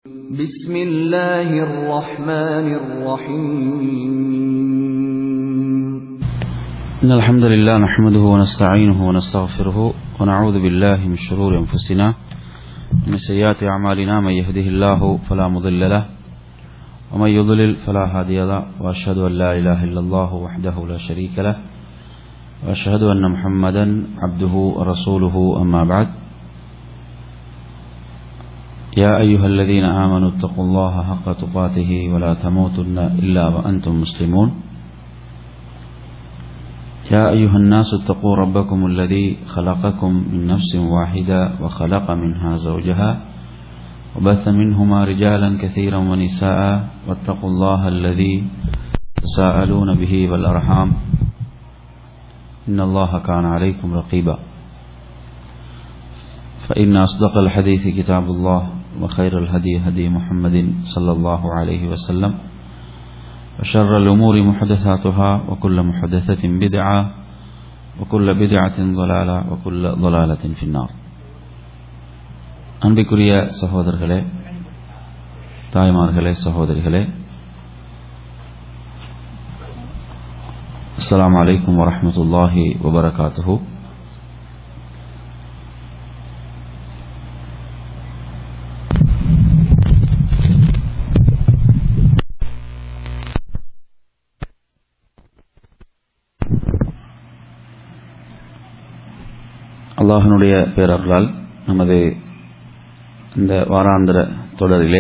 بسم الله الرحمن الرحيم إن الحمد لله نحمده ونستعينه ونستغفره ونعوذ بالله من شرور أنفسنا ومن سيئات أعمالنا من يهده الله فلا مضل له ومن يضلل فلا هادي له وأشهد أن لا إله إلا الله وحده لا شريك له وأشهد أن محمدا عبده ورسوله أما بعد يا أيها الذين آمنوا اتقوا الله حق تقاته ولا تموتن إلا وأنتم مسلمون يا أيها الناس اتقوا ربكم الذي خلقكم من نفس واحدة وخلق منها زوجها وبث منهما رجالا كثيرا ونساء واتقوا الله الذي تساءلون به والأرحام إن الله كان عليكم رقيبا فإن أصدق الحديث كتاب الله وخير الهدي هدي محمد صلى الله عليه وسلم وشر الأمور محدثاتها وكل محدثة بدعة وكل بدعة ضلالة وكل ضلالة في النار அன்பிற்குரிய சகோதரர்களே தாய்மார்களே சகோதரிகளே அஸ்லாம் வலைக்கம் வரமத்துல்லாஹி வபரகாத்துஹூ அல்லாஹனுடைய பேரர்களால் நமது இந்த வாராந்திர தொடரிலே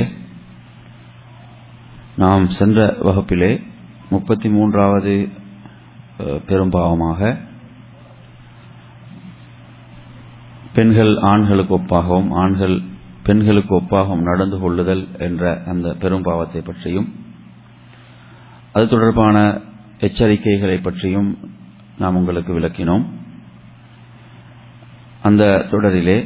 நாம் சென்ற வகுப்பிலே முப்பத்தி மூன்றாவது பெரும்பாவமாக பெண்கள் ஆண்களுக்கு ஒப்பாகவும் ஆண்கள் பெண்களுக்கு ஒப்பாகவும் நடந்து கொள்ளுதல் என்ற அந்த பெரும்பாவத்தை பற்றியும் அது தொடர்பான எச்சரிக்கைகளை பற்றியும் நாம் உங்களுக்கு விளக்கினோம் அந்த தொடரிலே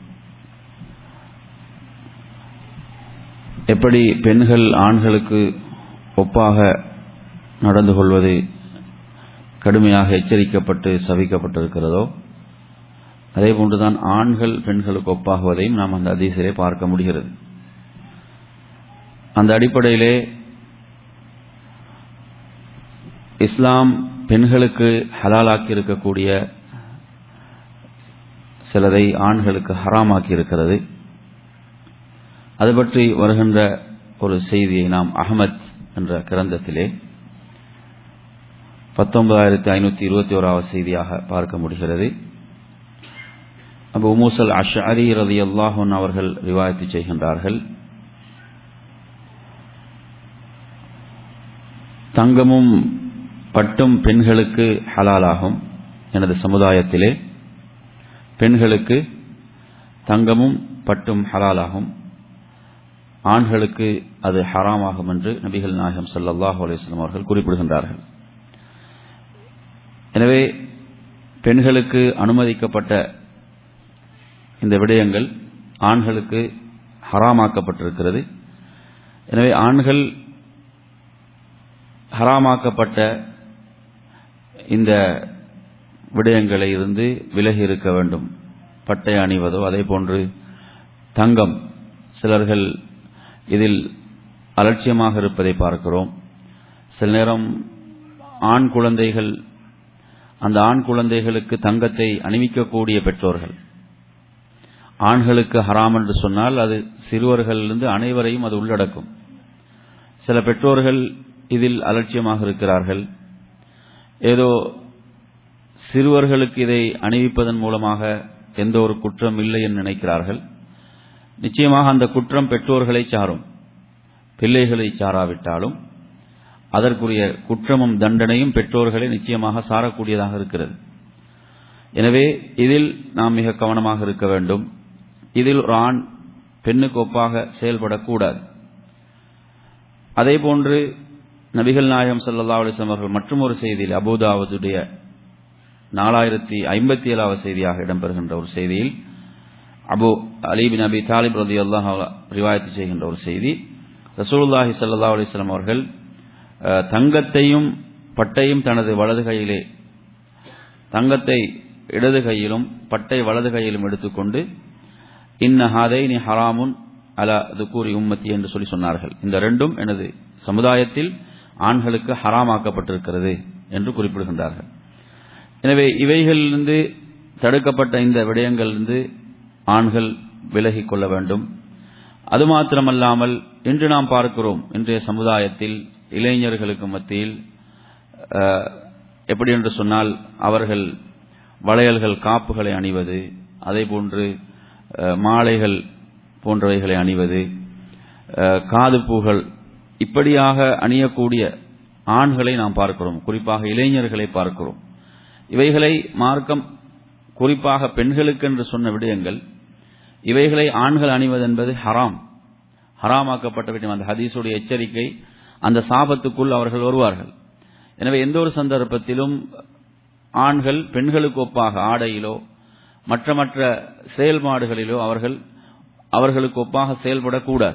எப்படி பெண்கள் ஆண்களுக்கு ஒப்பாக நடந்து கொள்வது கடுமையாக எச்சரிக்கப்பட்டு சவிக்கப்பட்டிருக்கிறதோ அதே போன்றுதான் ஆண்கள் பெண்களுக்கு ஒப்பாகுவதையும் நாம் அந்த அதிசயிலே பார்க்க முடிகிறது அந்த அடிப்படையிலே இஸ்லாம் பெண்களுக்கு ஹலாலாக்கி இருக்கக்கூடிய சிலதை ஆண்களுக்கு ஹராமாக்கி இருக்கிறது அது பற்றி வருகின்ற ஒரு செய்தியை நாம் அகமத் என்ற கிரந்தத்திலே பத்தொன்பதாயிரத்தி ஐநூத்தி இருபத்தி ஓராவது செய்தியாக பார்க்க முடிகிறது அபு மூசல் அஷரி ரதி அல்லாஹன் அவர்கள் ரிவாயத்து செய்கின்றார்கள் தங்கமும் பட்டும் பெண்களுக்கு ஹலாலாகும் எனது சமுதாயத்திலே பெண்களுக்கு தங்கமும் பட்டும் ஹலாலாகும் ஆண்களுக்கு அது ஹராமாகும் என்று நபிகள் நாயகம் சல்லாஹூ அலிஸ்லாம் அவர்கள் குறிப்பிடுகின்றார்கள் எனவே பெண்களுக்கு அனுமதிக்கப்பட்ட இந்த விடயங்கள் ஆண்களுக்கு ஹராமாக்கப்பட்டிருக்கிறது எனவே ஆண்கள் ஹராமாக்கப்பட்ட இந்த விடயங்களை இருந்து விலகி இருக்க வேண்டும் பட்டை அணிவதோ அதே போன்று தங்கம் சிலர்கள் இதில் அலட்சியமாக இருப்பதை பார்க்கிறோம் சில நேரம் ஆண் குழந்தைகள் அந்த ஆண் குழந்தைகளுக்கு தங்கத்தை அணிவிக்கக்கூடிய பெற்றோர்கள் ஆண்களுக்கு ஹராம் என்று சொன்னால் அது சிறுவர்களிலிருந்து அனைவரையும் அது உள்ளடக்கும் சில பெற்றோர்கள் இதில் அலட்சியமாக இருக்கிறார்கள் ஏதோ சிறுவர்களுக்கு இதை அணிவிப்பதன் மூலமாக எந்த ஒரு குற்றம் இல்லை என்று நினைக்கிறார்கள் நிச்சயமாக அந்த குற்றம் பெற்றோர்களை சாரும் பிள்ளைகளை சாராவிட்டாலும் அதற்குரிய குற்றமும் தண்டனையும் பெற்றோர்களை நிச்சயமாக சாரக்கூடியதாக இருக்கிறது எனவே இதில் நாம் மிக கவனமாக இருக்க வேண்டும் இதில் ஒரு ஆண் பெண்ணுக்கு ஒப்பாக செயல்படக்கூடாது அதே போன்று நபிகள் நாயகம் சல்லா அலிஸ்லாம் அவர்கள் மற்றும் ஒரு செய்தியில் அபுதாவதுடைய நாலாயிரத்தி ஐம்பத்தி ஏழாவது செய்தியாக இடம்பெறுகின்ற ஒரு செய்தியில் அபு அலிபின் அபி தாலிப் ரதி அல்லாஹ் ரிவாயத்து செய்கின்ற ஒரு செய்தி ரசூலுல்லாஹி சல்லா அலிஸ்லாம் அவர்கள் தங்கத்தையும் பட்டையும் தனது வலது கையிலே தங்கத்தை இடது கையிலும் பட்டை வலது கையிலும் எடுத்துக்கொண்டு இன்ன ஹாதைனி ஹராமுன் அலா துக்கூரி உம்மத்தி என்று சொல்லி சொன்னார்கள் இந்த ரெண்டும் எனது சமுதாயத்தில் ஆண்களுக்கு ஹராமாக்கப்பட்டிருக்கிறது என்று குறிப்பிடுகின்றார்கள் எனவே இவைகளிலிருந்து தடுக்கப்பட்ட இந்த விடயங்களிலிருந்து ஆண்கள் விலகிக் கொள்ள வேண்டும் அது மாத்திரமல்லாமல் இன்று நாம் பார்க்கிறோம் இன்றைய சமுதாயத்தில் இளைஞர்களுக்கு மத்தியில் அஹ், எப்படி என்று சொன்னால் அவர்கள் வளையல்கள் காப்புகளை அணிவது அதே போன்று அஹ், மாலைகள் போன்றவைகளை அணிவது அஹ், காதுப்பூகள் இப்படியாக அணியக்கூடிய ஆண்களை நாம் பார்க்கிறோம் குறிப்பாக இளைஞர்களை பார்க்கிறோம் இவைகளை மார்க்கம் குறிப்பாக பெண்களுக்கு என்று சொன்ன விடயங்கள் இவைகளை ஆண்கள் அணிவது என்பது ஹராம் ஹராமாக்கப்பட்ட விடயம் அந்த ஹதீஸுடைய எச்சரிக்கை அந்த சாபத்துக்குள் அவர்கள் வருவார்கள் எனவே எந்த ஒரு சந்தர்ப்பத்திலும் ஆண்கள் பெண்களுக்கு ஒப்பாக ஆடையிலோ மற்ற மற்ற செயல்பாடுகளிலோ அவர்கள் அவர்களுக்கு ஒப்பாக செயல்படக்கூடாது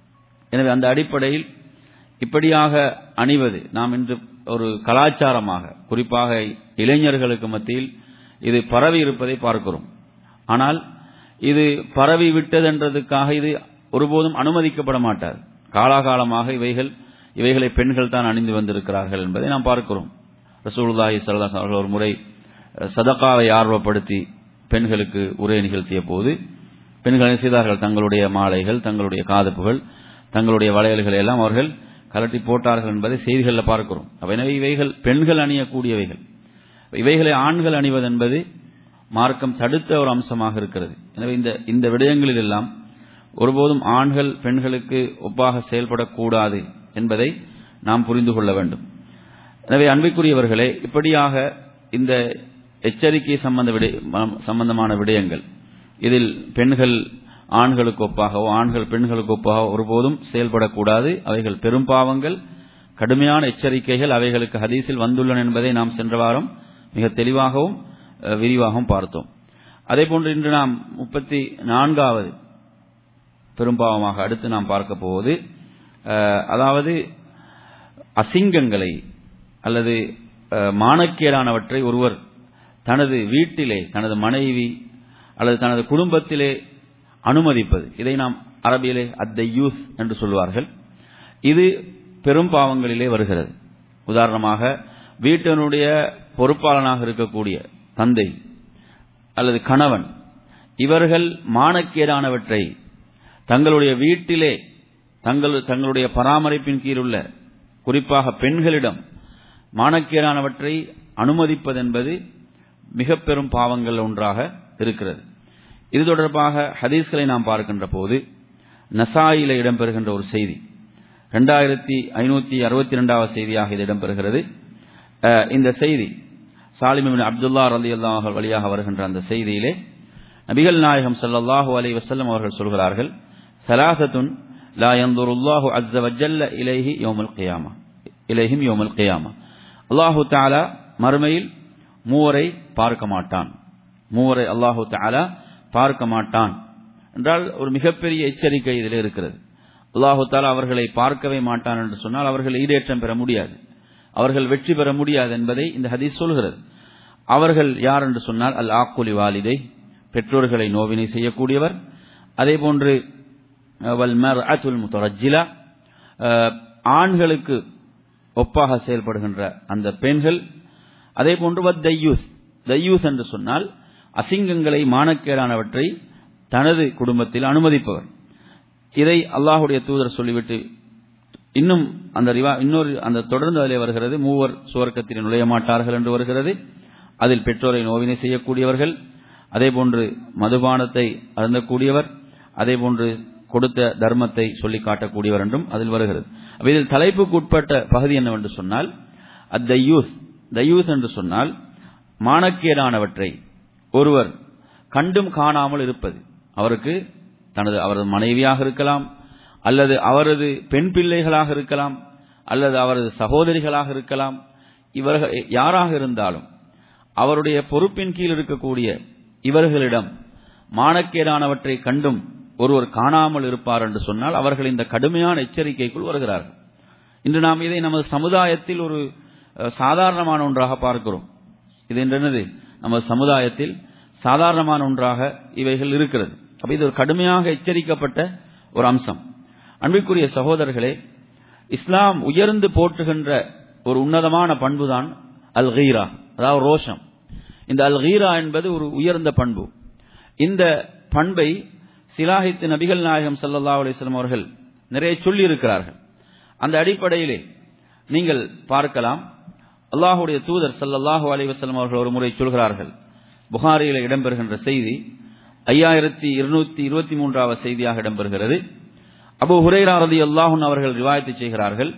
எனவே அந்த அடிப்படையில் இப்படியாக அணிவது நாம் இன்று ஒரு கலாச்சாரமாக குறிப்பாக இளைஞர்களுக்கு மத்தியில் இது பரவி இருப்பதை பார்க்கிறோம் ஆனால் இது பரவி விட்டதென்றதுக்காக இது ஒருபோதும் அனுமதிக்கப்பட மாட்டாது காலாகாலமாக இவைகள் இவைகளை பெண்கள் தான் அணிந்து வந்திருக்கிறார்கள் என்பதை நாம் பார்க்கிறோம் ரசூலுல்லாஹி ஸல்லல்லாஹு அலைஹி அவர்கள் ஒரு முறை அஹ், சதகாவை ஆர்வப்படுத்தி பெண்களுக்கு உரை நிகழ்த்திய போது பெண்கள் என்ன செய்தார்கள் தங்களுடைய மாலைகள் தங்களுடைய காதுப்புகள் தங்களுடைய வளையல்களை எல்லாம் அவர்கள் கலட்டி போட்டார்கள் என்பதை செய்திகளில் பார்க்கிறோம் அப்ப எனவே இவைகள் பெண்கள் அணியக்கூடியவைகள் இவைகளை ஆண்கள் அணிவது என்பது மார்க்கம் தடுத்த ஒரு அம்சமாக இருக்கிறது எனவே இந்த இந்த விடயங்களில் எல்லாம் ஒருபோதும் ஆண்கள் பெண்களுக்கு ஒப்பாக செயல்படக்கூடாது என்பதை நாம் புரிந்து கொள்ள வேண்டும் எனவே அன்பிற்குரியவர்களே இப்படியாக இந்த எச்சரிக்கை சம்பந்த விடய சம்பந்தமான விடயங்கள் இதில் பெண்கள் ஆண்களுக்கு ஒப்பாகவோ ஆண்கள் பெண்களுக்கு ஒப்பாக ஒருபோதும் செயல்படக்கூடாது அவைகள் பெரும் பாவங்கள் கடுமையான எச்சரிக்கைகள் அவைகளுக்கு ஹதீஸில் வந்துள்ளன என்பதை நாம் சென்ற வாரம் மிக தெளிவாகவும் அஹ், விரிவாகவும் பார்த்தோம் அதேபோன்று இன்று நாம் முப்பத்தி நான்காவது பெரும்பாவமாக அடுத்து நாம் பார்க்க போவது அஹ், அதாவது அசிங்கங்களை அல்லது அஹ், மானக்கேடானவற்றை ஒருவர் தனது வீட்டிலே தனது மனைவி அல்லது தனது குடும்பத்திலே அனுமதிப்பது இதை நாம் அரபியிலே அத்தை யூஸ் என்று சொல்வார்கள் இது பெரும் பாவங்களிலே வருகிறது உதாரணமாக வீட்டினுடைய பொறுப்பாளனாக இருக்கக்கூடிய தந்தை அல்லது கணவன் இவர்கள் மானக்கேடானவற்றை தங்களுடைய வீட்டிலே தங்கள் தங்களுடைய பராமரிப்பின் கீழுள்ள குறிப்பாக பெண்களிடம் மானக்கேடானவற்றை அனுமதிப்பதென்பது மிக பெரும் பாவங்கள் ஒன்றாக இருக்கிறது இது தொடர்பாக ஹதீஸ்களை நாம் பார்க்கின்ற போது நசாயில இடம்பெறுகின்ற ஒரு செய்தி ரெண்டாயிரத்தி ஐநூத்தி அறுபத்தி ரெண்டாவது செய்தியாக இது இடம்பெறுகிறது அஹ், இந்த செய்தி சாலிமின் அப்துல்லா ரலி அல்லாஹ் வழியாக வருகின்ற அந்த செய்தியிலே நபிகள் நாயகம் ஸல்லல்லாஹு அலைஹி வஸல்லம் அவர்கள் சொல்கிறார்கள் சலாசத்துன் லா யன்துருல்லாஹு அஸ்ஸ வஜல்ல இலைஹி யௌமல் கியாமா இலைஹிம் யௌமல் கியாமா அல்லாஹு தஆலா மறுமையில் மூவரை பார்க்க மாட்டான் மூவரை அல்லாஹு தஆலா பார்க்க மாட்டான் என்றால் ஒரு மிகப்பெரிய எச்சரிக்கை இதில் இருக்கிறது அல்லாஹு தாலா அவர்களை பார்க்கவே மாட்டான் என்று சொன்னால் அவர்கள் ஈடேற்றம் பெற முடியாது அவர்கள் வெற்றி பெற முடியாது என்பதை இந்த ஹதீஸ் சொல்கிறது அவர்கள் யார் என்று சொன்னால் அல் ஆக்குலி வாலிதை பெற்றோர்களை நோவினை செய்யக்கூடியவர் அதே போன்று வல் மர் அத்துல் முத்தரஜிலா ஆண்களுக்கு ஒப்பாக செயல்படுகின்ற அந்த பெண்கள் அதே போன்று வத் தையூஸ் தையூஸ் என்று சொன்னால் அசிங்கங்களை மானக்கேடானவற்றை தனது குடும்பத்தில் அனுமதிப்பவர் இதை அல்லாஹுடைய தூதர் சொல்லிவிட்டு இன்னும் அந்த ரிவா இன்னொரு அந்த தொடர்ந்து அதிலே வருகிறது மூவர் சுவர்க்கத்தில் நுழைய மாட்டார்கள் என்று வருகிறது அதில் பெற்றோரை நோவினை செய்யக்கூடியவர்கள் அதே போன்று மதுபானத்தை அருந்தக்கூடியவர் அதே போன்று கொடுத்த தர்மத்தை சொல்லி காட்டக்கூடியவர் என்றும் அதில் வருகிறது அப்ப இதில் தலைப்புக்கு உட்பட்ட பகுதி என்னவென்று சொன்னால் அத்தையூஸ் தையூஸ் என்று சொன்னால் மானக்கேடானவற்றை ஒருவர் கண்டும் காணாமல் இருப்பது அவருக்கு தனது அவரது மனைவியாக இருக்கலாம் அல்லது அவரது பெண் பிள்ளைகளாக இருக்கலாம் அல்லது அவரது சகோதரிகளாக இருக்கலாம் இவர்கள் யாராக இருந்தாலும் அவருடைய பொறுப்பின் கீழ் இருக்கக்கூடிய இவர்களிடம் மானக்கேடானவற்றை கண்டும் ஒருவர் காணாமல் இருப்பார் என்று சொன்னால் அவர்கள் இந்த கடுமையான எச்சரிக்கைக்குள் வருகிறார்கள் இன்று நாம் இதை நமது சமுதாயத்தில் ஒரு அஹ், சாதாரணமான ஒன்றாக பார்க்கிறோம் இது என்னது நமது சமுதாயத்தில் சாதாரணமான ஒன்றாக இவைகள் இருக்கிறது அப்ப இது ஒரு கடுமையாக எச்சரிக்கப்பட்ட ஒரு அம்சம் அன்பிற்குரிய சகோதரர்களே இஸ்லாம் உயர்ந்து போற்றுகின்ற ஒரு உன்னதமான பண்புதான் அல் கீரா அதாவது ரோஷம் இந்த அல் கீரா என்பது ஒரு உயர்ந்த பண்பு இந்த பண்பை சிலாஹித்து நபிகள் நாயகம் சல்லா அலிஸ்லாம் அவர்கள் நிறைய சொல்லி இருக்கிறார்கள் அந்த அடிப்படையிலே நீங்கள் பார்க்கலாம் அல்லாஹுடைய தூதர் சல்லல்லாஹு அலைவசல்லம் அவர்கள் ஒரு முறை சொல்கிறார்கள் புகாரியில் இடம்பெறுகின்ற செய்தி ஐயாயிரத்தி இருநூத்தி இருபத்தி மூன்றாவது செய்தியாக இடம்பெறுகிறது அபு ஹுரேரா ரதி அல்லாஹுன் அவர்கள் ரிவாயத்து செய்கிறார்கள்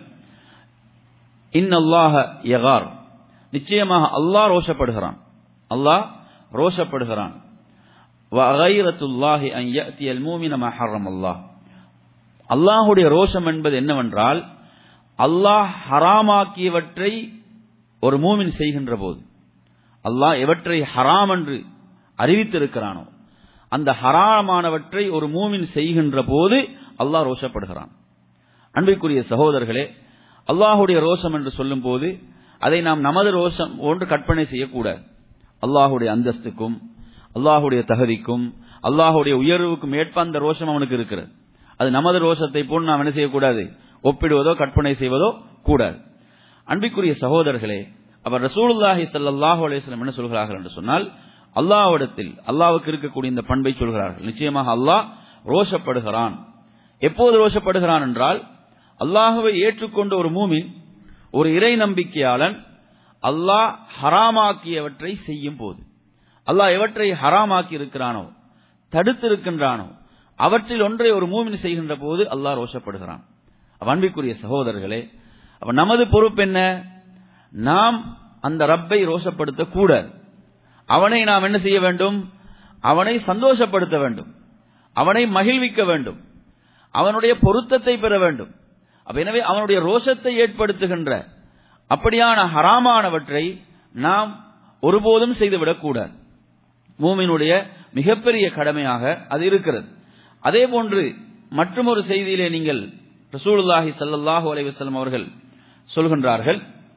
இன் அல்லாஹ யகார் நிச்சயமாக அல்லாஹ் ரோஷப்படுகிறான் அல்லாஹ் ரோஷப்படுகிறான் வகைரத்துல்லாஹி அன் யஅத்தியல் மூமின மா ஹர்ரம் அல்லாஹ் அல்லாஹுடைய ரோஷம் என்பது என்னவென்றால் அல்லாஹ் ஹராமாக்கியவற்றை ஒரு மூமின் செய்கின்ற போது அல்லாஹ் எவற்றை ஹராம் என்று அறிவித்திருக்கிறானோ அந்த ஹராமானவற்றை ஒரு மூமின் செய்கின்ற போது அல்லாஹ் ரோஷப்படுகிறான் அன்பிற்குரிய சகோதரர்களே அல்லாஹுடைய ரோஷம் என்று சொல்லும் போது அதை நாம் நமது ரோஷம் ஒன்று கற்பனை செய்யக்கூடாது அல்லாஹுடைய அந்தஸ்துக்கும் அல்லாஹுடைய தகுதிக்கும் அல்லாஹுடைய உயர்வுக்கும் ஏற்ப அந்த ரோஷம் அவனுக்கு இருக்கிறது அது நமது ரோஷத்தை போல் நாம் என்ன செய்யக்கூடாது ஒப்பிடுவதோ கற்பனை செய்வதோ கூடாது அன்பிற்குரிய சகோதரர்களே அவர் ரசூலுல்லாஹி சல்லாஹூ அலிஸ்லாம் என்ன சொல்கிறார்கள் என்று சொன்னால் அல்லாஹ்விடத்தில் அல்லாவுக்கு இருக்கக்கூடிய இந்த பண்பை சொல்கிறார்கள் நிச்சயமாக அல்லாஹ் ரோஷப்படுகிறான் எப்போது ரோஷப்படுகிறான் என்றால் அல்லாஹுவை ஏற்றுக்கொண்ட ஒரு மூமின் ஒரு இறை நம்பிக்கையாளன் அல்லாஹ் ஹராமாக்கியவற்றை செய்யும் போது அல்லாஹ் எவற்றை ஹராமாக்கி இருக்கிறானோ தடுத்திருக்கின்றானோ அவற்றில் ஒன்றை ஒரு மூமின் செய்கின்ற போது அல்லாஹ் ரோஷப்படுகிறான் அன்பிற்குரிய சகோதரர்களே அப்ப நமது பொறுப்பு என்ன நாம் அந்த ரப்பை ரோஷப்படுத்த கூடாது அவனை நாம் என்ன செய்ய வேண்டும் அவனை சந்தோஷப்படுத்த வேண்டும் அவனை மகிழ்விக்க வேண்டும் அவனுடைய பொருத்தத்தை பெற வேண்டும் அப்ப எனவே அவனுடைய ரோஷத்தை ஏற்படுத்துகின்ற அப்படியான ஹராமானவற்றை நாம் ஒருபோதும் செய்துவிடக்கூடாது மூமினுடைய மிகப்பெரிய கடமையாக அது இருக்கிறது அதே போன்று மற்றொரு செய்தியிலே நீங்கள் ரசூலுல்லாஹி சல்லாஹூ அலைவசல்லம் அவர்கள் சொல்கின்றார்கள்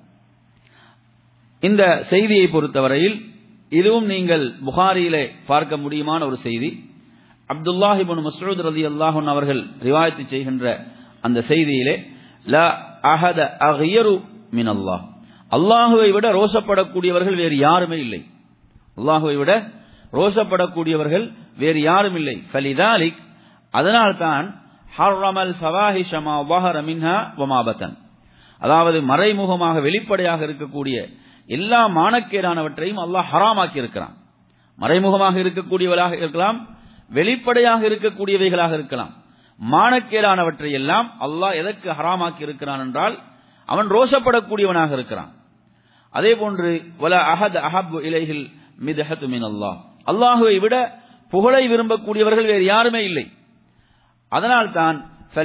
இந்த செய்தியை பொறுத்தவரையில் இதுவும் நீங்கள் புகாரியிலே பார்க்க முடியுமான ஒரு செய்தி அப்துல்லாஹிபின் மசூத் ரதி அல்லாஹன் அவர்கள் ரிவாயத்து செய்கின்ற அந்த செய்தியிலே ல அஹத அஹியரு மின் அல்லாஹ் அல்லாஹுவை விட ரோஷப்படக்கூடியவர்கள் வேறு யாருமே இல்லை அல்லாஹுவை விட ரோஷப்படக்கூடியவர்கள் வேறு யாரும் இல்லை ஃபலிதாலிக் அதனால்தான் ஹர்ரமல் ஃபவாஹிஷமா வஹர மின்ஹா வமாபத்தன் அதாவது மறைமுகமாக வெளிப்படையாக இருக்கக்கூடிய எல்லா மானக்கேடானவற்றையும் அல்லாஹ் ஹராமாக்கி இருக்கிறான் மறைமுகமாக இருக்கக்கூடியவர்களாக இருக்கலாம் வெளிப்படையாக இருக்கக்கூடியவைகளாக இருக்கலாம் மானக்கேடானவற்றை எல்லாம் அல்லாஹ் எதற்கு ஹராமாக்கி இருக்கிறான் என்றால் அவன் ரோஷப்படக்கூடியவனாக இருக்கிறான் அதே போன்று வல அஹத் அஹப் இலைகள் மிதஹத்து மின் அல்லாஹ் அல்லாஹுவை விட புகழை விரும்பக்கூடியவர்கள் வேறு யாருமே இல்லை அதனால் தான்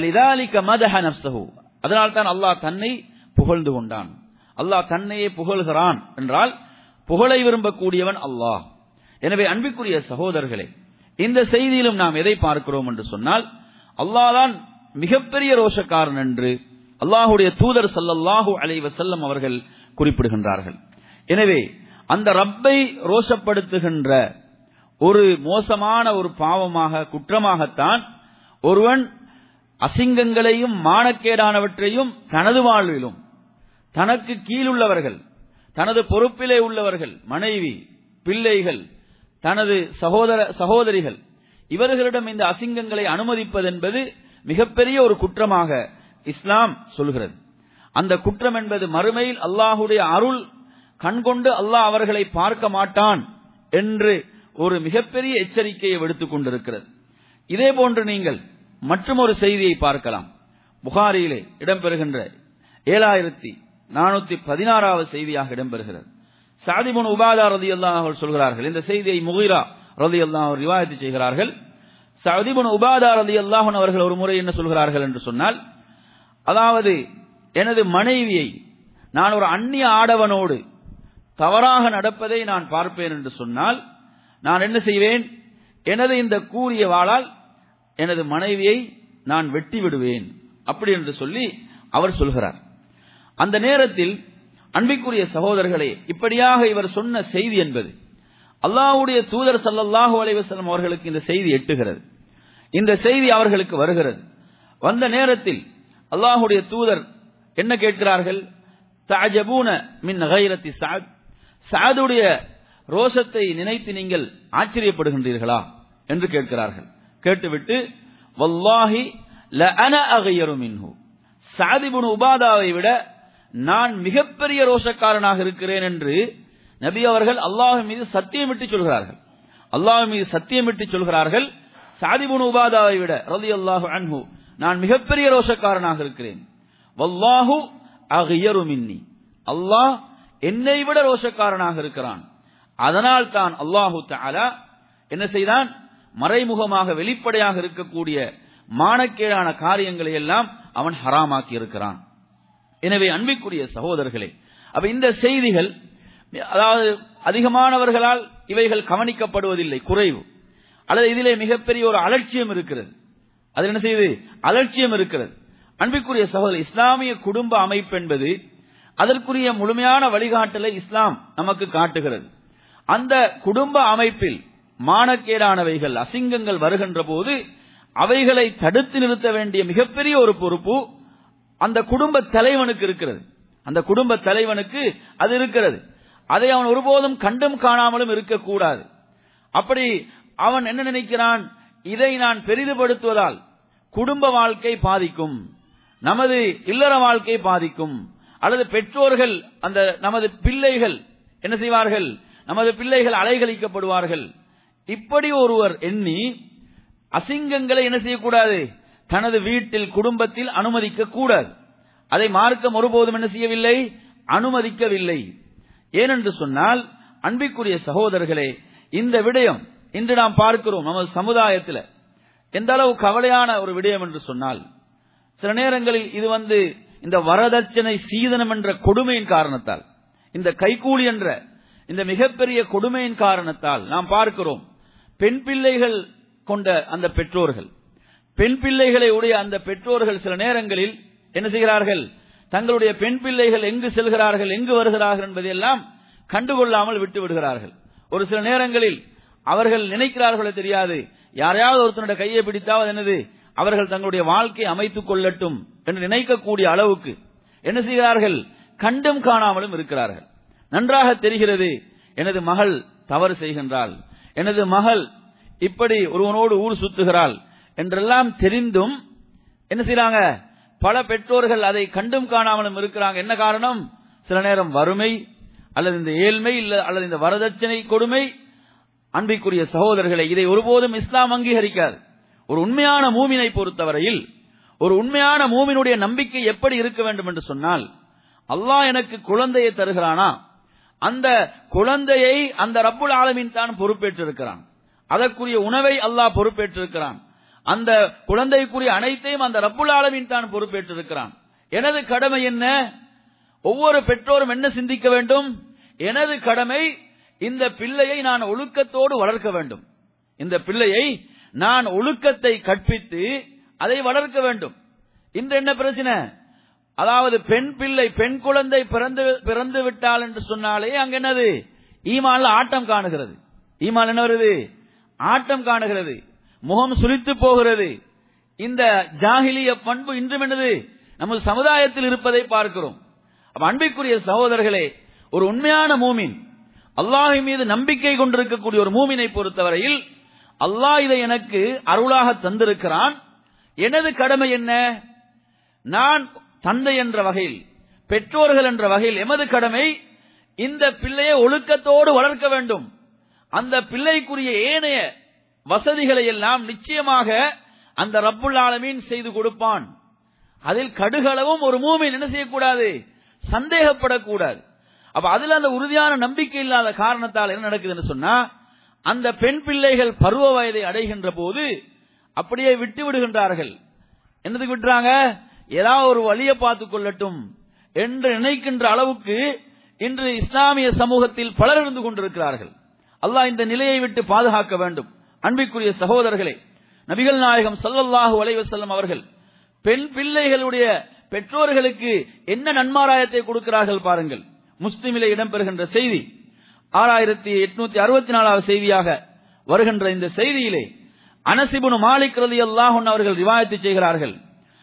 அதனால் தான் அல்லாஹ் தன்னை புகழ்ந்து கொண்டான் அல்லாஹ் தன்னையே புகழ்கிறான் என்றால் புகழை விரும்பக்கூடியவன் அல்லாஹ் எனவே அன்பிற்குரிய சகோதரர்களே இந்த செய்தியிலும் நாம் எதை பார்க்கிறோம் என்று சொன்னால் அல்லாஹ் மிகப்பெரிய ரோஷக்காரன் என்று அல்லாஹுடைய தூதர் சல்லல்லாஹூ அலைவசல்லம் அவர்கள் குறிப்பிடுகின்றார்கள் எனவே அந்த ரப்பை ரோஷப்படுத்துகின்ற ஒரு மோசமான ஒரு பாவமாக குற்றமாகத்தான் ஒருவன் அசிங்கங்களையும் மானக்கேடானவற்றையும் தனது வாழ்விலும் தனக்கு கீழுள்ளவர்கள் தனது பொறுப்பிலே உள்ளவர்கள் மனைவி பிள்ளைகள் தனது சகோதர சகோதரிகள் இவர்களிடம் இந்த அசிங்கங்களை அனுமதிப்பது என்பது மிகப்பெரிய ஒரு குற்றமாக இஸ்லாம் சொல்கிறது அந்த குற்றம் என்பது மறுமையில் அல்லாஹுடைய அருள் கண்கொண்டு அல்லாஹ் அவர்களை பார்க்க மாட்டான் என்று ஒரு மிகப்பெரிய எச்சரிக்கையை விடுத்துக் கொண்டிருக்கிறது இதே போன்று நீங்கள் மற்றொரு செய்தியை பார்க்கலாம் புகாரியிலே இடம்பெறுகின்ற ஏழாயிரத்தி நானூத்தி பதினாறாவது செய்தியாக இடம்பெறுகிறது சாதிபுன் உபாதா ரதி அவர்கள் சொல்கிறார்கள் இந்த செய்தியை முகிரா ரதி அல்லாஹ் ரிவாயத்து செய்கிறார்கள் சதிபுன் உபாதா ரதி அல்லாஹன் அவர்கள் ஒரு முறை என்ன சொல்கிறார்கள் என்று சொன்னால் அதாவது எனது மனைவியை நான் ஒரு அந்நிய ஆடவனோடு தவறாக நடப்பதை நான் பார்ப்பேன் என்று சொன்னால் நான் என்ன செய்வேன் எனது இந்த கூறிய வாளால் எனது மனைவியை நான் வெட்டி விடுவேன் அப்படி என்று சொல்லி அவர் சொல்கிறார் அந்த நேரத்தில் அன்பிற்குரிய சகோதரர்களே இப்படியாக இவர் சொன்ன செய்தி என்பது அல்லாஹ்வுடைய தூதர் சல்லல்லாஹு அலைஹி வஸல்லம் அவர்களுக்கு இந்த செய்தி எட்டுகிறது இந்த செய்தி அவர்களுக்கு வருகிறது வந்த நேரத்தில் அல்லாஹுடைய தூதர் என்ன கேட்கிறார்கள் தஅஜபூன மின் கைரத்தி சாத் சாதுடைய ரோஷத்தை நினைத்து நீங்கள் ஆச்சரியப்படுகின்றீர்களா என்று கேட்கிறார்கள் கேட்டுவிட்டு வல்லாஹி லஅன அகையரு மின்ஹு சாதிபுன் உபாதாவை விட நான் மிகப்பெரிய ரோஷக்காரனாக இருக்கிறேன் என்று நபி அவர்கள் அல்லாஹ் மீது சத்தியமிட்டு சொல்கிறார்கள் அல்லாஹ் மீது சத்தியமிட்டு சொல்கிறார்கள் சாதிபுன் உபாதாவை விட ரதி அல்லாஹு அன்ஹு நான் மிகப்பெரிய ரோஷக்காரனாக இருக்கிறேன் வல்லாஹு அகியரு மின்னி அல்லாஹ் என்னை விட ரோஷக்காரனாக இருக்கிறான் அதனால் தான் அல்லாஹு தஆலா என்ன செய்தான் மறைமுகமாக வெளிப்படையாக இருக்கக்கூடிய மானக்கேடான காரியங்களை எல்லாம் அவன் ஹராமாக்கி இருக்கிறான் எனவே அன்பிற்குரிய சகோதரர்களே அப்ப இந்த செய்திகள் அதாவது அதிகமானவர்களால் இவைகள் கவனிக்கப்படுவதில்லை குறைவு அல்லது இதிலே மிகப்பெரிய ஒரு அலட்சியம் இருக்கிறது அது என்ன செய்யுது அலட்சியம் இருக்கிறது அன்பிற்குரிய சகோதரர் இஸ்லாமிய குடும்ப அமைப்பு என்பது அதற்குரிய முழுமையான வழிகாட்டலை இஸ்லாம் நமக்கு காட்டுகிறது அந்த குடும்ப அமைப்பில் மானக்கேடானவைகள் அசிங்கங்கள் வருகின்ற போது அவைகளை தடுத்து நிறுத்த வேண்டிய மிகப்பெரிய ஒரு பொறுப்பு அந்த குடும்ப தலைவனுக்கு இருக்கிறது அந்த குடும்ப தலைவனுக்கு அது இருக்கிறது அதை அவன் ஒருபோதும் கண்டும் காணாமலும் இருக்கக்கூடாது அப்படி அவன் என்ன நினைக்கிறான் இதை நான் பெரிதுபடுத்துவதால் குடும்ப வாழ்க்கை பாதிக்கும் நமது இல்லற வாழ்க்கை பாதிக்கும் அல்லது பெற்றோர்கள் அந்த நமது பிள்ளைகள் என்ன செய்வார்கள் நமது பிள்ளைகள் அலைகழிக்கப்படுவார்கள் இப்படி ஒருவர் எண்ணி அசிங்கங்களை என்ன செய்யக்கூடாது தனது வீட்டில் குடும்பத்தில் அனுமதிக்க கூடாது அதை மார்க்கம் ஒருபோதும் என்ன செய்யவில்லை அனுமதிக்கவில்லை ஏனென்று சொன்னால் அன்பிற்குரிய சகோதரர்களே இந்த விடயம் இன்று நாம் பார்க்கிறோம் நமது சமுதாயத்தில் எந்த அளவு கவலையான ஒரு விடயம் என்று சொன்னால் சில நேரங்களில் இது வந்து இந்த வரதட்சணை சீதனம் என்ற கொடுமையின் காரணத்தால் இந்த கைகூலி என்ற இந்த மிகப்பெரிய கொடுமையின் காரணத்தால் நாம் பார்க்கிறோம் பெண் பிள்ளைகள் கொண்ட அந்த பெற்றோர்கள் பெண் பிள்ளைகளை உடைய அந்த பெற்றோர்கள் சில நேரங்களில் என்ன செய்கிறார்கள் தங்களுடைய பெண் பிள்ளைகள் எங்கு செல்கிறார்கள் எங்கு வருகிறார்கள் என்பதையெல்லாம் கண்டுகொள்ளாமல் விட்டு விடுகிறார்கள் ஒரு சில நேரங்களில் அவர்கள் நினைக்கிறார்களோ தெரியாது யாரையாவது ஒருத்தனுடைய கையை பிடித்தாவது என்னது அவர்கள் தங்களுடைய வாழ்க்கை அமைத்துக் கொள்ளட்டும் என்று நினைக்கக்கூடிய அளவுக்கு என்ன செய்கிறார்கள் கண்டும் காணாமலும் இருக்கிறார்கள் நன்றாக தெரிகிறது எனது மகள் தவறு செய்கின்றாள் எனது மகள் இப்படி ஒருவனோடு ஊர் சுத்துகிறாள் என்றெல்லாம் தெரிந்தும் என்ன செய்யறாங்க பல பெற்றோர்கள் அதை கண்டும் காணாமலும் இருக்கிறாங்க என்ன காரணம் சில நேரம் வறுமை அல்லது இந்த ஏழ்மை இல்ல அல்லது இந்த வரதட்சணை கொடுமை அன்பிற்குரிய சகோதரர்களை இதை ஒருபோதும் இஸ்லாம் அங்கீகரிக்காது ஒரு உண்மையான மூமினை பொறுத்தவரையில் ஒரு உண்மையான மூமினுடைய நம்பிக்கை எப்படி இருக்க வேண்டும் என்று சொன்னால் அல்லாஹ் எனக்கு குழந்தையை தருகிறானா அந்த குழந்தையை அந்த ரப்புல் ஆலமின் தான் பொறுப்பேற்றிருக்கிறான் அதற்குரிய உணவை அல்லாஹ் பொறுப்பேற்றிருக்கிறான் அந்த குழந்தைக்குரிய அனைத்தையும் அந்த ரப்புல் ஆலமின் தான் பொறுப்பேற்றிருக்கிறான் எனது கடமை என்ன ஒவ்வொரு பெற்றோரும் என்ன சிந்திக்க வேண்டும் எனது கடமை இந்த பிள்ளையை நான் ஒழுக்கத்தோடு வளர்க்க வேண்டும் இந்த பிள்ளையை நான் ஒழுக்கத்தை கற்பித்து அதை வளர்க்க வேண்டும் இன்று என்ன பிரச்சனை அதாவது பெண் பிள்ளை பெண் குழந்தை பிறந்து பிறந்து விட்டால் என்று சொன்னாலே அங்க என்னது ஈமான்ல ஆட்டம் காணுகிறது ஈமான் என்ன வருது ஆட்டம் காணுகிறது முகம் சுளித்து போகிறது இந்த ஜாகிலிய பண்பு இன்றும் என்னது நமது சமுதாயத்தில் இருப்பதை பார்க்கிறோம் அப்ப அன்பிற்குரிய சகோதரர்களே ஒரு உண்மையான மூமின் அல்லாஹின் மீது நம்பிக்கை கொண்டிருக்கக்கூடிய ஒரு மூமினை பொறுத்தவரையில் அல்லாஹ் இதை எனக்கு அருளாக தந்திருக்கிறான் எனது கடமை என்ன நான் தந்தை என்ற வகையில் பெற்றோர்கள் என்ற வகையில் எமது கடமை இந்த பிள்ளையை ஒழுக்கத்தோடு வளர்க்க வேண்டும் அந்த பிள்ளைக்குரிய ஏனைய வசதிகளை எல்லாம் நிச்சயமாக அந்த ரப்புல் ஆலமீன் செய்து கொடுப்பான் அதில் கடுகளவும் ஒரு மூமின் என்ன செய்யக்கூடாது சந்தேகப்படக்கூடாது அப்ப அதுல அந்த உறுதியான நம்பிக்கை இல்லாத காரணத்தால் என்ன நடக்குதுன்னு சொன்னா அந்த பெண் பிள்ளைகள் பருவ வயதை அடைகின்ற போது அப்படியே விட்டு விடுகின்றார்கள் என்னதுக்கு விட்டுறாங்க ஏதாவது ஒரு வழியை பார்த்துக் கொள்ளட்டும் என்று நினைக்கின்ற அளவுக்கு இன்று இஸ்லாமிய சமூகத்தில் பலர் இருந்து கொண்டிருக்கிறார்கள் அல்லாஹ் இந்த நிலையை விட்டு பாதுகாக்க வேண்டும் அன்பிற்குரிய சகோதரர்களே நபிகள் நாயகம் சல்லல்லாஹு அலைவசல்லம் அவர்கள் பெண் பிள்ளைகளுடைய பெற்றோர்களுக்கு என்ன நன்மாராயத்தை கொடுக்கிறார்கள் பாருங்கள் முஸ்லிமிலே இடம்பெறுகின்ற செய்தி ஆறாயிரத்தி எட்நூத்தி அறுபத்தி நாலாவது செய்தியாக வருகின்ற இந்த செய்தியிலே அனசிபுன் மாலிக் ரலியல்லாஹு அன்ஹு அவர்கள் ரிவாயத்து செய்கிறார்கள்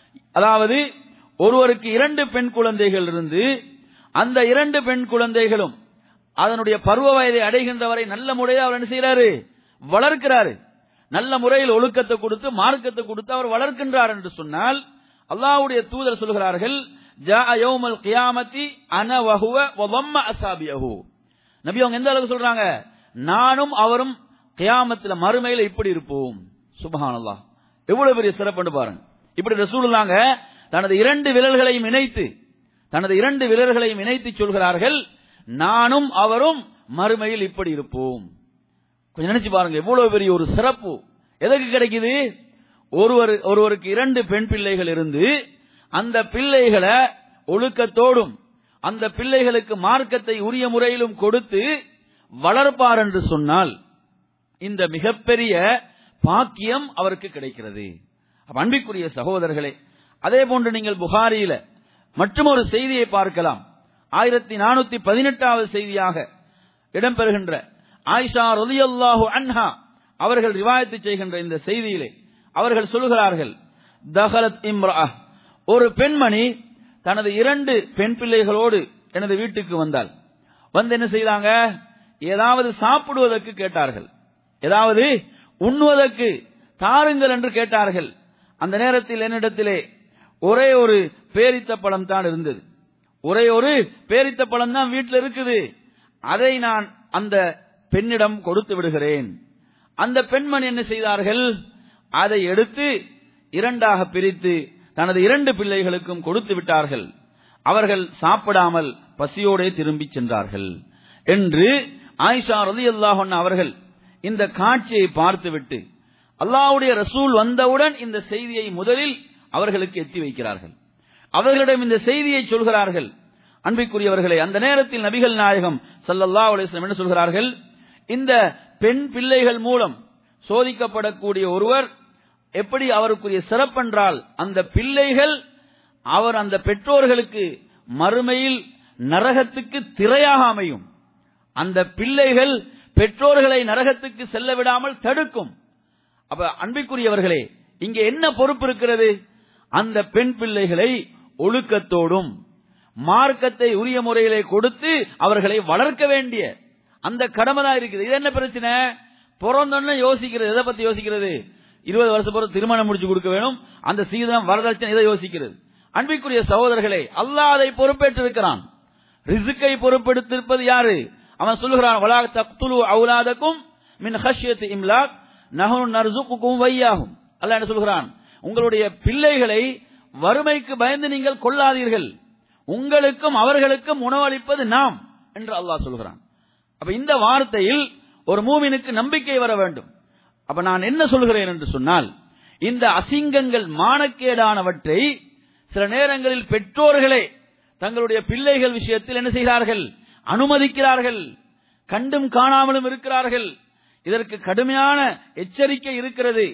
அதாவது ஒருவருக்கு இரண்டு பெண் குழந்தைகள் இருந்து அந்த இரண்டு பெண் குழந்தைகளும் அதனுடைய பருவ வயதை அடைகின்ற வரை நல்ல முறையில் அவர் என்ன செய்யறாரு வளர்க்கிறாரு நல்ல முறையில் ஒழுக்கத்தை கொடுத்து மார்க்கத்தை கொடுத்து அவர் வளர்க்கின்றார் என்று சொன்னால் அல்லாஹ்வுடைய தூதர் சொல்கிறார்கள் ஜா யௌமல் கியாமத்தி அன வஹுவ வவம்ம அசாபியஹு நபி அவங்க எந்த அளவுக்கு சொல்றாங்க நானும் அவரும் கியாமத்துல மறுமையில இப்படி இருப்போம் சுபஹானல்லாஹ் எவ்வளவு பெரிய சிறப்புன்னு பாருங்க இப்படி ரசூலுல்லாங்க தனது இரண்டு விரல்களையும் இணைத்து தனது இரண்டு விரல்களையும் இணைத்து சொல்கிறார்கள் நானும் அவரும் மறுமையில் இப்படி இருப்போம் கொஞ்சம் நினைச்சு பாருங்க எவ்வளவு பெரிய ஒரு சிறப்பு எதற்கு கிடைக்குது ஒருவர் ஒருவருக்கு இரண்டு பெண் பிள்ளைகள் இருந்து அந்த பிள்ளைகளை ஒழுக்கத்தோடும் அந்த பிள்ளைகளுக்கு மார்க்கத்தை உரிய முறையிலும் கொடுத்து வளர்ப்பார் என்று சொன்னால் இந்த மிகப்பெரிய பாக்கியம் அவருக்கு கிடைக்கிறது அப்ப அன்பிற்குரிய சகோதரர்களே அதே போன்று நீங்கள் புகாரியில மற்றும் ஒரு செய்தியை பார்க்கலாம் ஆயிரத்தி நானூத்தி பதினெட்டாவது செய்தியாக இடம்பெறுகின்ற ஆயிஷா ரலியல்லாஹு அன்ஹா அவர்கள் ரிவாயத்து செய்கின்ற இந்த செய்தியிலே அவர்கள் சொல்கிறார்கள் தஹலத் இம்ரா ஒரு பெண்மணி தனது இரண்டு பெண் பிள்ளைகளோடு எனது வீட்டுக்கு வந்தாள் வந்து என்ன செய்தாங்க ஏதாவது சாப்பிடுவதற்கு கேட்டார்கள் ஏதாவது உண்ணுவதற்கு தாருங்கள் என்று கேட்டார்கள் அந்த நேரத்தில் என்னிடத்திலே ஒரே ஒரு பேரித்த பழம் தான் இருந்தது ஒரே ஒரு பேரித்த பழம் தான் வீட்டில் இருக்குது அதை நான் அந்த பெண்ணிடம் கொடுத்து விடுகிறேன் அந்த பெண்மணி என்ன செய்தார்கள் அதை எடுத்து இரண்டாக பிரித்து தனது இரண்டு பிள்ளைகளுக்கும் கொடுத்து விட்டார்கள் அவர்கள் சாப்பிடாமல் பசியோடே திரும்பி சென்றார்கள் என்று ஆயிஷா ரதி அவர்கள் இந்த காட்சியை பார்த்துவிட்டு அல்லாஹ்வுடைய ரசூல் வந்தவுடன் இந்த செய்தியை முதலில் அவர்களுக்கு எத்தி வைக்கிறார்கள் அவர்களிடம் இந்த செய்தியை சொல்கிறார்கள் அன்பிற்குரியவர்களே அந்த நேரத்தில் நபிகள் நாயகம் ஸல்லல்லாஹு அலைஹி வஸல்லம் என்ன சொல்கிறார்கள் இந்த பெண் பிள்ளைகள் மூலம் சோதிக்கப்படக்கூடிய ஒருவர் எப்படி அவருக்குரிய சிறப்பென்றால் அந்த பிள்ளைகள் அவர் அந்த பெற்றோர்களுக்கு மறுமையில் நரகத்துக்கு திரையாக அமையும் அந்த பிள்ளைகள் பெற்றோர்களை நரகத்துக்கு செல்ல விடாமல் தடுக்கும் அப்ப அன்பிற்குரியவர்களே இங்கே என்ன பொறுப்பு இருக்கிறது அந்த பெண் பிள்ளைகளை ஒழுக்கத்தோடும் மார்க்கத்தை உரிய முறையிலே கொடுத்து அவர்களை வளர்க்க வேண்டிய அந்த கடமை தான் இருக்குது இது என்ன பிரச்சனை பிறந்தோன்னு யோசிக்கிறது எதை பத்தி யோசிக்கிறது இருபது வருஷம் பிறகு திருமணம் முடிச்சு கொடுக்க வேணும் அந்த சீதனம் வரதட்சணை இதை யோசிக்கிறது அன்பிற்குரிய சகோதரர்களே அல்லாஹ் அதை பொறுப்பேற்றிருக்கிறான் ரிசுக்கை பொறுப்பெடுத்திருப்பது யாரு அவன் சொல்லுகிறான் வலா தக்துலு அவுலாதக்கும் மின் ஹஷ்யத் இம்லாக் நஹனு நர்சுக்குக்கும் வையாகும் அல்லாஹ் என்ன சொல்கிறான் உங்களுடைய பிள்ளைகளை வறுமைக்கு பயந்து நீங்கள் கொள்ளாதீர்கள் உங்களுக்கும் அவர்களுக்கும் உணவளிப்பது நாம் என்று அல்லாஹ் சொல்கிறான் அப்ப இந்த வார்த்தையில் ஒரு மூமினுக்கு நம்பிக்கை வர வேண்டும் அப்ப நான் என்ன சொல்கிறேன் என்று சொன்னால் இந்த அசிங்கங்கள் மானக்கேடானவற்றை சில நேரங்களில் பெற்றோர்களே தங்களுடைய பிள்ளைகள் விஷயத்தில் என்ன செய்கிறார்கள் அனுமதிக்கிறார்கள் கண்டும் காணாமலும் இருக்கிறார்கள் இதற்கு கடுமையான எச்சரிக்கை இருக்கிறது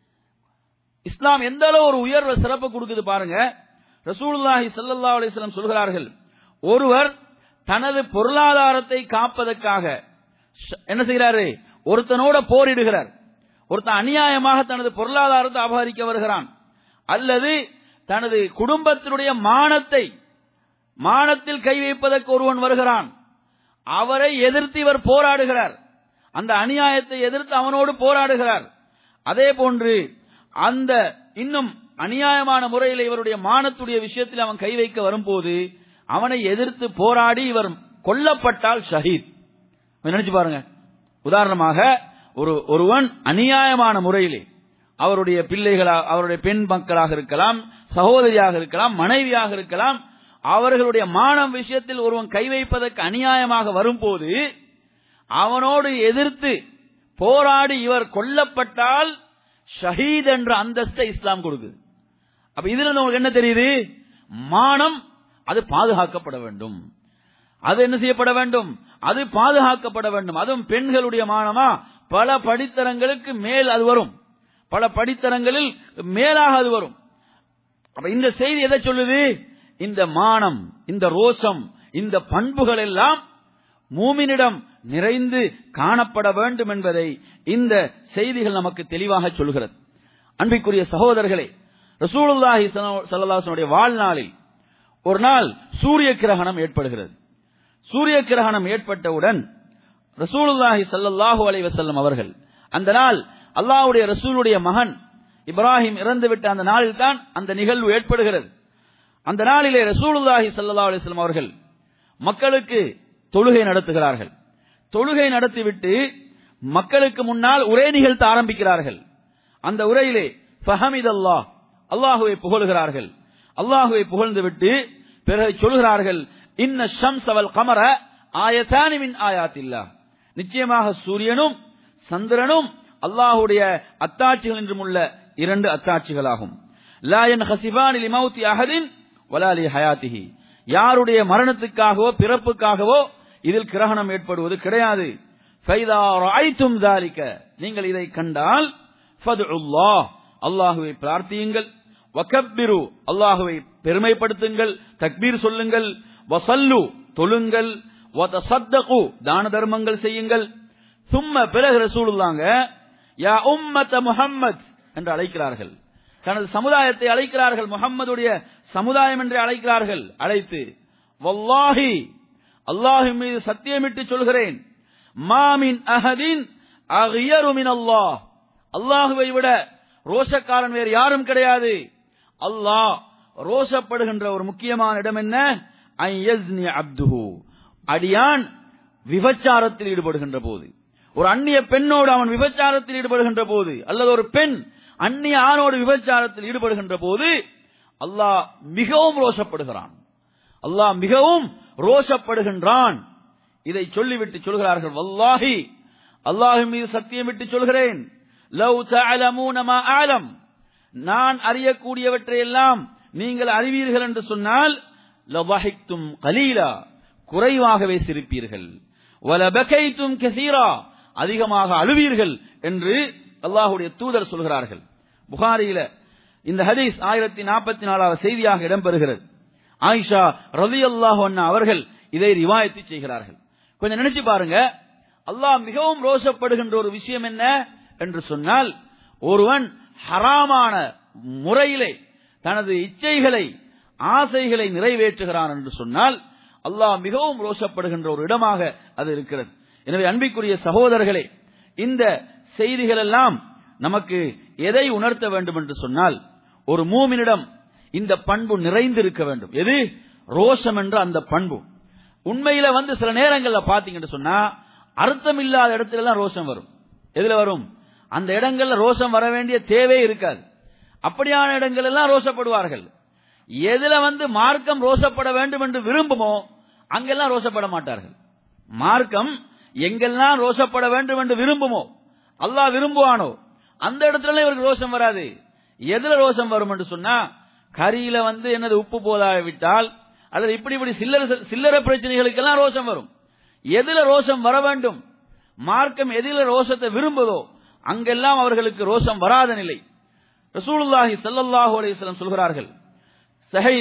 இஸ்லாம் எந்த அளவு ஒரு உயர்வு சிறப்பு கொடுக்குது பாருங்க ரசூலுல்லாஹி ஸல்லல்லாஹு அலைஹி வஸல்லம் சொல்கிறார்கள் ஒருவர் தனது பொருளாதாரத்தை காப்பதற்காக ஷ- என்ன செய்கிறாரு ஒருத்தனோட போரிடுகிறார் ஒருத்தன் அநியாயமாக தனது பொருளாதாரத்தை அபகரிக்க வருகிறான் அல்லது தனது குடும்பத்தினுடைய மானத்தை மானத்தில் கை வைப்பதற்கு ஒருவன் வருகிறான் அவரை எதிர்த்து இவர் போராடுகிறார் அந்த அநியாயத்தை எதிர்த்து அவனோடு போராடுகிறார் அதே போன்று அந்த இன்னும் அநியாயமான முறையில் இவருடைய மானத்துடைய விஷயத்தில் அவன் கை வைக்க வரும்போது அவனை எதிர்த்து போராடி இவர் கொல்லப்பட்டால் ஷஹீத் கொஞ்சம் நினைச்சு பாருங்க உதாரணமாக ஒரு ஒருவன் அநியாயமான முறையிலே அவருடைய பிள்ளைகளா அவருடைய பெண் மக்களாக இருக்கலாம் சகோதரியாக இருக்கலாம் மனைவியாக இருக்கலாம் அவர்களுடைய மானம் விஷயத்தில் ஒருவன் கை வைப்பதற்கு அநியாயமாக வரும்போது அவனோடு எதிர்த்து போராடி இவர் கொல்லப்பட்டால் ஷஹீத் என்ற அந்தஸ்தை இஸ்லாம் கொடுக்குது அப்ப இதுல இருந்து உங்களுக்கு என்ன தெரியுது மானம் அது பாதுகாக்கப்பட வேண்டும் அது என்ன செய்யப்பட வேண்டும் அது பாதுகாக்கப்பட வேண்டும் அதுவும் பெண்களுடைய மானமா பல படித்தரங்களுக்கு மேல் அது வரும் பல படித்தரங்களில் மேலாக அது வரும் அப்ப இந்த செய்தி எதை சொல்லுது இந்த மானம் இந்த ரோஷம் இந்த பண்புகள் எல்லாம் மூமினிடம் நிறைந்து காணப்பட வேண்டும் என்பதை இந்த செய்திகள் நமக்கு தெளிவாக சொல்கிறது அன்பிற்குரிய சகோதரர்களே ரசூலுல்லாஹி சல்லாஹனுடைய வாழ்நாளில் ஒரு நாள் சூரிய கிரகணம் ஏற்படுகிறது சூரிய கிரகணம் ஏற்பட்டவுடன் ரசூலுல்லாஹி சல்லல்லாஹு அலைஹி வஸல்லம் அவர்கள் அந்த நாள் அல்லாஹ்வுடைய ரசூலுடைய மகன் இப்ராஹிம் இறந்துவிட்ட அந்த நாளில் தான் அந்த நிகழ்வு ஏற்படுகிறது அந்த நாளிலே ரசூலுல்லாஹி ஸல்லல்லாஹு அலைஹி வஸல்லம் அவர்கள் மக்களுக்கு தொழுகை நடத்துகிறார்கள் தொழுகை நடத்திவிட்டு மக்களுக்கு முன்னால் உரை நிகழ்த்த ஆரம்பிக்கிறார்கள் அந்த உரையிலே ஃபஹமித் அல்லாஹ் அல்லாஹுவை புகழ்கிறார்கள் அல்லாஹுவை புகழ்ந்து விட்டு பிறகு சொல்கிறார்கள் இன்ன ஷம்ஸ் அவல் கமர ஆயத்தானி மின் ஆயாத்தில்லா நிச்சயமாக சூரியனும் சந்திரனும் அல்லாஹுடைய அத்தாட்சிகள் என்றும் உள்ள இரண்டு அத்தாட்சிகளாகும் லாயன் ஹசிபான் லிமௌத்தி அஹதின் வலாலி ஹயாத்திஹி யாருடைய மரணத்துக்காகவோ பிறப்புக்காகவோ இதில் கிரகணம் ஏற்படுவது கிடையாது ஃபைதா ரஅய்தும் ذلك நீங்கள் இதை கண்டால் ஃபதுல்லாஹ் அல்லாஹ்வை பிரார்த்தியுங்கள் வகப்பிரு அல்லாஹ்வை பெருமைப்படுத்துங்கள் தக்பீர் சொல்லுங்கள் வசல்லு தொழுங்கள் வதசத்தகு தான தர்மங்கள் செய்யுங்கள் சும்ம பிறகு ரசூலுல்லாங்க யா உம்மத்த முஹம்மத் என்று அழைக்கிறார்கள் தனது சமுதாயத்தை அழைக்கிறார்கள் முகம்மதுடைய சமுதாயம் என்று அழைக்கிறார்கள் அழைத்து வல்லாஹி அல்லாஹின் மீது சத்தியமிட்டு சொல்கிறேன் மாமின் அஹதின் அகியரு மின் அல்லாஹ் அல்லாஹுவை விட ரோஷக்காரன் வேறு யாரும் கிடையாது அல்லாஹ் ரோஷப்படுகின்ற ஒரு முக்கியமான இடம் என்ன ஐயஸ்னி அப்துஹு அடியான் விபச்சாரத்தில் ஈடுபடுகின்ற போது ஒரு அந்நிய பெண்ணோடு அவன் விபச்சாரத்தில் ஈடுபடுகின்ற போது அல்லது ஒரு பெண் அந்நிய ஆணோடு விபச்சாரத்தில் ஈடுபடுகின்ற போது அல்லாஹ் மிகவும் ரோஷப்படுகிறான் அல்லாஹ் மிகவும் ரோஷப்படுகின்றான் இதை சொல்லிவிட்டு சொல்கிறார்கள் வல்லாஹி அல்லாஹ் மீது சத்தியமிட்டு சொல்கிறேன் லவ் தஅலமூன மா அலம் நான் அறியக்கூடியவற்றை எல்லாம் நீங்கள் அறிவீர்கள் என்று சொன்னால் லவஹிக்தும் கலீலா குறைவாகவே சிரிப்பீர்கள் வலபகைத்தும் கசீரா அதிகமாக அழுவீர்கள் என்று அல்லாஹுடைய தூதர் சொல்கிறார்கள் புகாரியில இந்த ஹதீஸ் ஆயிரத்தி நாற்பத்தி நாலாவது செய்தியாக இடம்பெறுகிறது ஆயிஷா ரவி அல்லாஹ் அவர்கள் இதை ரிவாயத்து செய்கிறார்கள் கொஞ்சம் நினைச்சு பாருங்க அல்லாஹ் மிகவும் ரோஷப்படுகின்ற ஒரு விஷயம் என்ன என்று சொன்னால் ஒருவன் ஹராமான முறையிலே தனது இச்சைகளை ஆசைகளை நிறைவேற்றுகிறான் என்று சொன்னால் அல்லாஹ் மிகவும் ரோஷப்படுகின்ற ஒரு இடமாக அது இருக்கிறது எனவே அன்பிற்குரிய சகோதரர்களே இந்த செய்திகள் எல்லாம் நமக்கு எதை உணர்த்த வேண்டும் என்று சொன்னால் ஒரு மூமினிடம் இந்த பண்பு நிறைந்திருக்க வேண்டும் எது ரோஷம் என்ற அந்த பண்பு உண்மையில வந்து சில நேரங்கள்ல பாத்தீங்கன்னு சொன்னா அர்த்தம் இல்லாத இடத்துல எல்லாம் ரோஷம் வரும் எதுல வரும் அந்த இடங்கள்ல ரோஷம் வர வேண்டிய தேவை இருக்காது அப்படியான இடங்கள் எல்லாம் ரோஷப்படுவார்கள் எதுல வந்து மார்க்கம் ரோஷப்பட வேண்டும் என்று விரும்புமோ அங்கெல்லாம் ரோஷப்பட மாட்டார்கள் மார்க்கம் எங்கெல்லாம் ரோஷப்பட வேண்டும் என்று விரும்புமோ அல்லாஹ் விரும்புவானோ அந்த இடத்துல இவருக்கு ரோஷம் வராது எதுல ரோஷம் வரும் என்று சொன்னா கரியில வந்து என்னது உப்பு போதாவிட்டால் அல்லது இப்படி இப்படி சில்லற சில்லற பிரச்சனைகளுக்கெல்லாம் ரோஷம் வரும் எதுல ரோஷம் வர வேண்டும் மார்க்கம் எதில ரோஷத்தை விரும்புதோ அங்கெல்லாம் அவர்களுக்கு ரோஷம் வராத நிலை ரசூலுல்லாஹி ஸல்லல்லாஹு அலைஹி வஸல்லம் சொல்கிறார்கள் சஹை